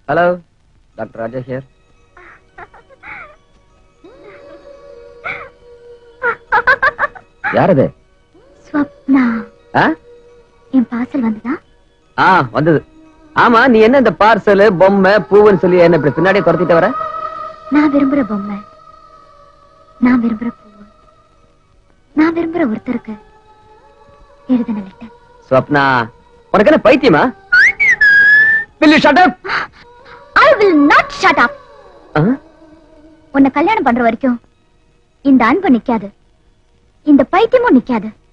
Hello doctor Raja here யார் அது ஸ்வப்னா ஆ? என் parcel வந்ததா ஆ வந்தது ஆமா நீ என்ன இந்த பார்சல் பொம்மை பூவுன்னு சொல்லி என்ன இப்படி பின்னாடியே துரத்திட்டு வர நான் விரும்புற பொம்மை நான் விரும்புற பூவு நான் விரும்புற ஒருத்தருக்கு எழுதின லெட்டர் ஸ்வப்னா உனக்கு என்ன பைத்தியமா Will you shut up? I will not shut up ஆ? உன்னை கல்யாணம் பண்ற வரைக்கும் இந்த அன்பு நிக்காது இந்த பைத்தியமும் நிக்காது